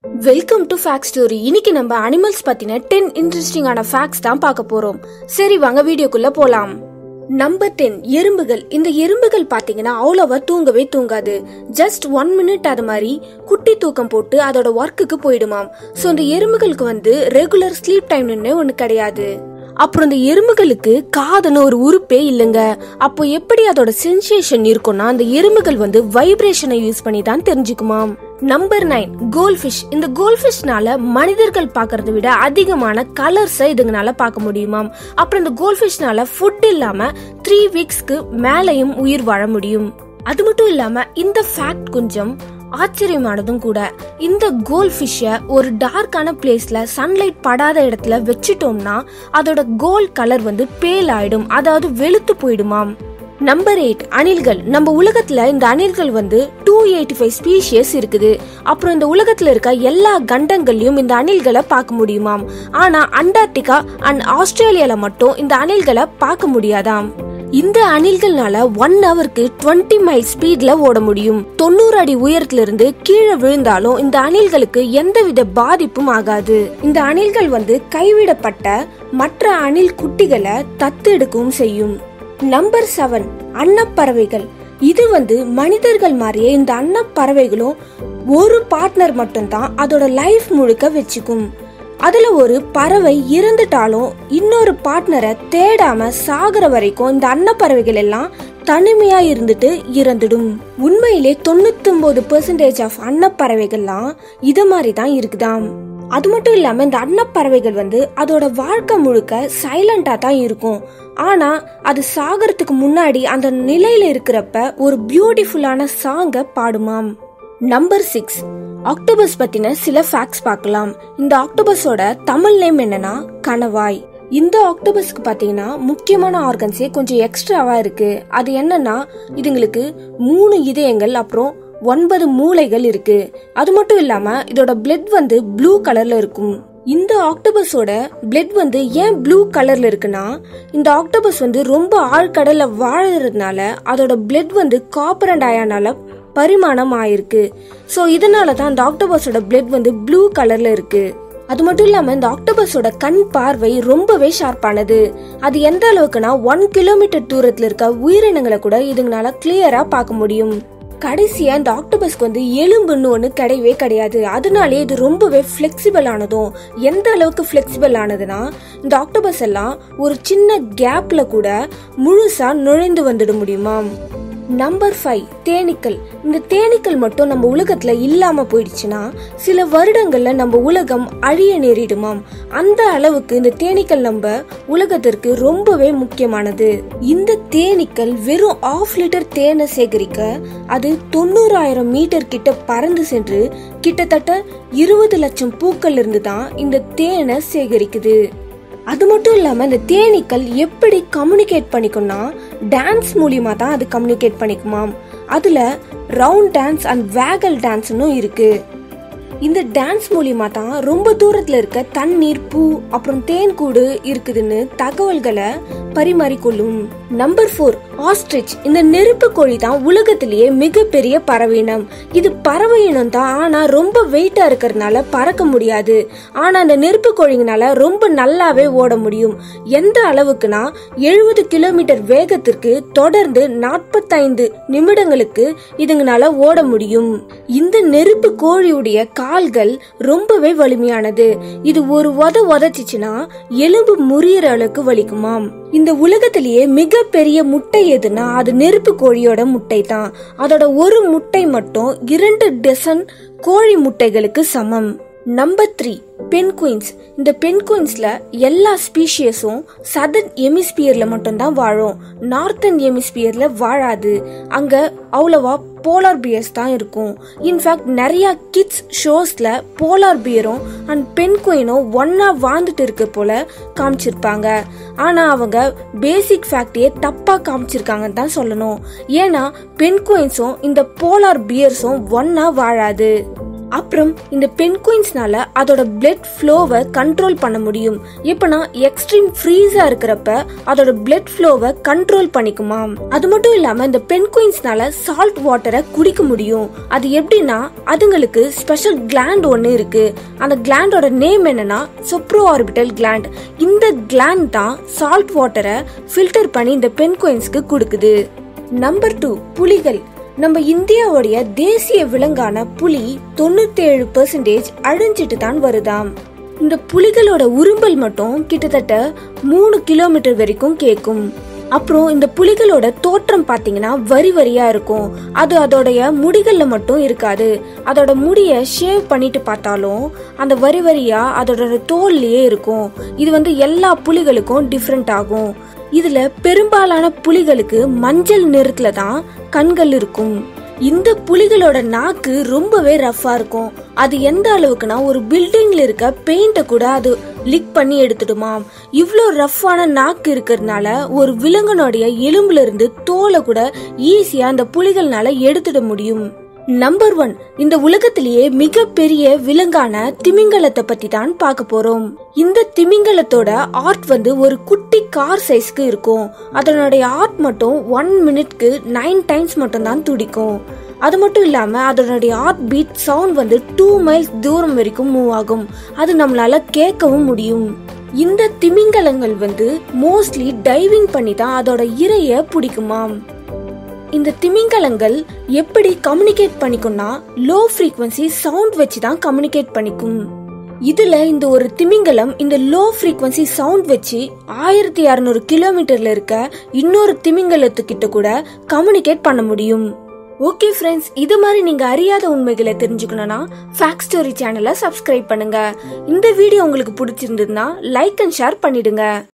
welcome to fact story இன்னைக்கு நம்ம animals பத்தின டென் இன்ட்ரெஸ்டிங்கான ஃபேக்ட்ஸ் தான் பார்க்க போறோம் சரி வாங்க வீடியோக்குள்ள போலாம் நம்பர் டென் எறும்புகள் இந்த எறும்புகள் பாத்தீங்கன்னா அவ்வளவா தூங்கவே தூங்காது ஜஸ்ட் ஒன் மினிட் அது மாதிரி குட்டி தூக்கம் போட்டு அதோட ஒர்க்குக்கு போயிடுமாம் ஸோ இந்த எறும்புகளுக்கு வந்து ரெகுலர் ஸ்லீப் டைம்னு ஒன்று கிடையாது அப்புறம் இந்த எறும்புகளுக்கு காதுன்னு ஒரு உறுப்பே இல்லைங்க அப்போ எப்படி அதோட சென்சேஷன் இருக்கும்னா அந்த எறும்புகள் வந்து வைப்ரேஷனை யூஸ் பண்ணி தான் தெரிஞ்சுக்குமாம் நம்பர் நைன் கோல்ஃபிஷ் இந்த கோல்ஃபிஷ்னால மனிதர்கள் பார்க்கறத விட அதிகமான கலர்ஸை இதுங்கனால பார்க்க முடியுமாம் அப்புறம் இந்த கோல்ஃபிஷ்னால ஃபுட் இல்லாம த்ரீ வீக்ஸ்க்கு மேலையும் உயிர் வாழ முடியும் அது மட்டும் இல்லாம இந்த ஃபேக்ட் கொஞ்சம் ஆச்சரியமானதும் கூட இந்த கோல் ஃபிஷ்ஷை ஒரு டார்க்கான பிளேஸ்ல சன்லைட் படாத இடத்துல வச்சுட்டோம்னா அதோட கோல் கலர் வந்து பேல் ஆயிடும் அதாவது வெளுத்து போயிடுமாம் நம்பர் எயிட் அணில்கள் நம்ம உலகத்துல இந்த அணில்கள் வந்து டூ எயிட்டி ஃபைவ் ஸ்பீஷியஸ் இருக்குது அப்புறம் இந்த உலகத்துல இருக்க எல்லா கண்டங்கள்லயும் இந்த அணில்களை பார்க்க முடியுமாம் ஆனா அண்டார்டிகா அண்ட் ஆஸ்திரேலியால மட்டும் இந்த அணில்களை பார்க்க முடியாதாம் இந்த அணில்கள்னால ஒன் ஹவருக்கு டுவெண்ட்டி மைல் ஸ்பீட்ல ஓட முடியும் தொண்ணூறு அடி உயரத்துல இருந்து கீழே விழுந்தாலும் இந்த அணில்களுக்கு எந்தவித பாதிப்பும் ஆகாது இந்த அணில்கள் வந்து கைவிடப்பட்ட மற்ற அணில் குட்டிகளை தத்தெடுக்கவும் செய்யும் நம்பர் செவன் அன்னப்பறவைகள் இது வந்து மனிதர்கள் மாதிரியே இந்த அன்னப்பறவைகளும் ஒரு பார்ட்னர் மட்டும்தான் அதோட லைஃப் முழுக்க வச்சுக்கும் அதுல ஒரு பறவை இறந்துட்டாலும் இன்னொரு பார்ட்னரை தேடாம சாகுற வரைக்கும் இந்த அன்னப்பறவைகள் எல்லாம் தனிமையா இருந்துட்டு இறந்துடும் உண்மையிலே தொண்ணூத்தொன்பது பெர்சன்டேஜ் ஆஃப் அன்னப்பறவைகள்லாம் இது மாதிரி தான் இருக்குதாம் அது மட்டும் இல்லாம இந்த அன்னப்பறவைகள் வந்து அதோட வாழ்க்கை முழுக்க சைலண்டா தான் இருக்கும் ஆனா அது சாகறதுக்கு முன்னாடி அந்த நிலையில இருக்கிறப்ப ஒரு பியூட்டிஃபுல்லான சாங்க பாடுமாம் நம்பர் சிக்ஸ் ஆக்டோபஸ் பத்தின சில ஃபேக்ட்ஸ் பார்க்கலாம் இந்த ஆக்டோபஸோட தமிழ் நேம் என்னன்னா கணவாய் இந்த ஆக்டோபஸ்க்கு பாத்தீங்கன்னா முக்கியமான ஆர்கன்ஸே கொஞ்சம் எக்ஸ்ட்ராவா இருக்கு அது என்னன்னா இதுங்களுக்கு மூணு இதயங்கள் அப்புறம் ஒன்பது மூளைகள் இருக்கு அது மட்டும் இல்லாம இதோட பிளட் வந்து ப்ளூ கலர்ல இருக்கும் இந்த ஆக்டோபஸோட பிளட் வந்து ஏன் ப்ளூ கலர்ல இருக்குன்னா இந்த ஆக்டோபஸ் வந்து ரொம்ப ஆழ்கடல்ல வாழறதுனால அதோட பிளட் வந்து காப்பர் அண்ட் அயானால பரிமாணம் ஆயிருக்கு ஸோ இதனால தான் இந்த ஆக்டோபஸோட பிளட் வந்து ப்ளூ கலர்ல இருக்கு அது மட்டும் இல்லாம இந்த ஆக்டோபஸோட கண் பார்வை ரொம்பவே ஷார்ப்பானது அது எந்த அளவுக்குன்னா ஒன் கிலோமீட்டர் தூரத்துல இருக்க உயிரினங்களை கூட இதுங்களால கிளியரா பார்க்க முடியும் கடைசியா இந்த ஆக்டோபஸ்க்கு வந்து எலும்புன்னு ஒன்று கிடையவே கிடையாது அதனாலே இது ரொம்பவே ஃப்ளெக்சிபிள் ஆனதும் எந்த அளவுக்கு ஃப்ளெக்சிபிள் ஆனதுன்னா இந்த ஆக்டோபஸ் எல்லாம் ஒரு சின்ன கேப்ல கூட முழுசா நுழைந்து வந்துட முடியுமா நம்பர் ஃபைவ் தேனீக்கள் இந்த தேனீக்கள் மட்டும் நம்ம உலகத்துல இல்லாம போயிடுச்சுன்னா சில வருடங்கள்ல நம்ம உலகம் அழிய நேரிடுமாம் அந்த அளவுக்கு இந்த தேனீக்கள் நம்ம உலகத்திற்கு ரொம்பவே முக்கியமானது இந்த தேனீக்கள் வெறும் ஆஃப் லிட்டர் தேனை சேகரிக்க அது தொண்ணூறாயிரம் மீட்டர் கிட்ட பறந்து சென்று கிட்டத்தட்ட இருபது லட்சம் பூக்கள் இருந்து தான் இந்த தேனை சேகரிக்குது அது மட்டும் இல்லாம இந்த தேனீக்கள் எப்படி கம்யூனிகேட் பண்ணிக்கும்னா டான்ஸ் மூலியமா தான் அது கம்யூனிகேட் பண்ணிக்குமாம் அதுல ரவுண்ட் டான்ஸ் அண்ட் வேகல் டான்ஸ்னும் இருக்கு இந்த டான்ஸ் மூலியமா தான் ரொம்ப தூரத்துல இருக்க தண்ணீர் பூ அப்புறம் தேன் கூடு இருக்குதுன்னு தகவல்களை பரிமாறிக்கொள்ளும் நம்பர் ஃபோர் ஆஸ்ட்ரிச் இந்த நெருப்பு கோழி தான் உலகத்திலேயே மிகப்பெரிய பறவை இனம் இது பறவை இனம் தான் ஆனா ரொம்ப வெயிட்டா இருக்கிறதுனால பறக்க முடியாது ஆனா இந்த நெருப்பு கோழிங்கனால ரொம்ப நல்லாவே ஓட முடியும் எந்த அளவுக்குனா எழுபது கிலோமீட்டர் வேகத்திற்கு தொடர்ந்து நாற்பத்தைந்து நிமிடங்களுக்கு இதுங்கனால ஓட முடியும் இந்த நெருப்பு கோழியுடைய கால்கள் ரொம்பவே வலிமையானது இது ஒரு உத உதச்சிச்சுன்னா எலும்பு முறியற அளவுக்கு வலிக்குமாம் இந்த உலகத்திலேயே மிகப்பெரிய முட்டை எதுனா அது நெருப்பு கோழியோட முட்டை தான் அதோட ஒரு முட்டை மட்டும் இரண்டு டசன் கோழி முட்டைகளுக்கு சமம் நம்பர் த்ரீ பென்குயின்ஸ் இந்த பென்குயின்ஸ்ல எல்லா ஸ்பீஷியஸும் சதர்ன் எமிஸ்பியர்ல மட்டும்தான் வாழும் நார்த்தன் எமிஸ்பியர்ல வாழாது அங்க அவ்வளவா போலார் பியர்ஸ் தான் இருக்கும் இன்ஃபேக்ட் நிறைய கிட்ஸ் ஷோஸ்ல போலார் பியரும் அண்ட் பென்குயினும் ஒன்னா வாழ்ந்துட்டு இருக்க போல காமிச்சிருப்பாங்க ஆனா அவங்க பேசிக் ஃபேக்டையே தப்பா காமிச்சிருக்காங்கன்னு தான் சொல்லணும் ஏன்னா பென்குயின்ஸும் இந்த போலார் பியர்ஸும் ஒன்னா வாழாது அப்புறம் இந்த பென்குயின்ஸ்னால அதோட பிளட் ஃப்ளோவை கண்ட்ரோல் பண்ண முடியும் எப்பனா எக்ஸ்ட்ரீம் ஃப்ரீஸா இருக்கிறப்ப அதோட பிளட் ஃப்ளோவை கண்ட்ரோல் பண்ணிக்குமாம் அது மட்டும் இல்லாம இந்த பென்குயின்ஸ்னால சால்ட் வாட்டரை குடிக்க முடியும் அது எப்படின்னா அதுங்களுக்கு ஸ்பெஷல் கிளாண்ட் ஒன்று இருக்கு அந்த கிளாண்டோட நேம் என்னன்னா சொப்ரோ ஆர்பிட்டல் கிளாண்ட் இந்த கிளாண்ட் தான் சால்ட் வாட்டரை ஃபில்டர் பண்ணி இந்த பென்குயின்ஸ்க்கு கொடுக்குது நம்பர் டூ புலிகள் நம்ம இந்தியாவுடைய தேசிய விலங்கான புலி தொண்ணூத்தி ஏழு பெர்சன்டேஜ் அழிஞ்சிட்டு தான் வருதாம் இந்த புலிகளோட உரும்பல் மட்டும் கிட்டத்தட்ட மூணு கிலோமீட்டர் வரைக்கும் கேட்கும் அப்புறம் இந்த புலிகளோட தோற்றம் பாத்தீங்கன்னா வரி வரியா இருக்கும் அது அதோடைய முடிகள்ல மட்டும் இருக்காது அதோட முடிய ஷேவ் பண்ணிட்டு பார்த்தாலும் அந்த வரி வரியா அதோட தோல்லையே இருக்கும் இது வந்து எல்லா புலிகளுக்கும் டிஃப்ரெண்ட் ஆகும் இதுல பெரும்பாலான புலிகளுக்கு மஞ்சள் நிறத்துல தான் கண்கள் இருக்கும் இந்த புலிகளோட நாக்கு ரொம்பவே ரஃபா இருக்கும் அது எந்த அளவுக்குனா ஒரு பில்டிங்ல இருக்க பெயிண்ட கூட அது லிக் பண்ணி எடுத்துடுமாம் இவ்ளோ ரஃப்பான நாக்கு இருக்கிறதுனால ஒரு விலங்கனுடைய எலும்புல இருந்து தோலை கூட ஈஸியா அந்த புலிகள்னால எடுத்துட முடியும் நம்பர் ஒன் இந்த உலகத்திலேயே மிகப்பெரிய விலங்கான திமிங்கலத்தை பத்தி தான் பார்க்க போறோம் இந்த திமிங்கலத்தோட ஆர்ட் வந்து ஒரு குட்டி கார் சைஸ்க்கு இருக்கும் அதனுடைய ஆர்ட் மட்டும் ஒன் மினிட்க்கு நைன் டைம்ஸ் மட்டும் தான் துடிக்கும் அது மட்டும் இல்லாம அதனுடைய ஹார்ட் பீட் சவுண்ட் வந்து டூ மைல்ஸ் தூரம் வரைக்கும் மூவ் ஆகும் அது நம்மளால கேட்கவும் முடியும் இந்த திமிங்கலங்கள் வந்து மோஸ்ட்லி டைவிங் பண்ணி தான் அதோட இரைய பிடிக்குமாம் இந்த திமிங்கலங்கள் எப்படி கம்யூனிகேட் பண்ணிக்கும்னா லோ ஃப்ரீக்வன்சி சவுண்ட் வச்சு தான் கம்யூனிகேட் பண்ணிக்கும் இதுல இந்த ஒரு திமிங்கலம் இந்த லோ ஃப்ரீக்வன்சி சவுண்ட் வச்சு ஆயிரத்தி அறுநூறு கிலோமீட்டர்ல இருக்க இன்னொரு திமிங்கலத்துக்கிட்ட கூட கம்யூனிகேட் பண்ண முடியும் ஓகே ஃப்ரெண்ட்ஸ் இது மாதிரி நீங்க அறியாத உண்மைகளை தெரிஞ்சுக்கணும்னா ஃபேக்ட் ஸ்டோரி சேனலை சப்ஸ்கிரைப் பண்ணுங்க இந்த வீடியோ உங்களுக்கு பிடிச்சிருந்ததுன்னா லைக் அண்ட் ஷேர் பண்ணிடுங்க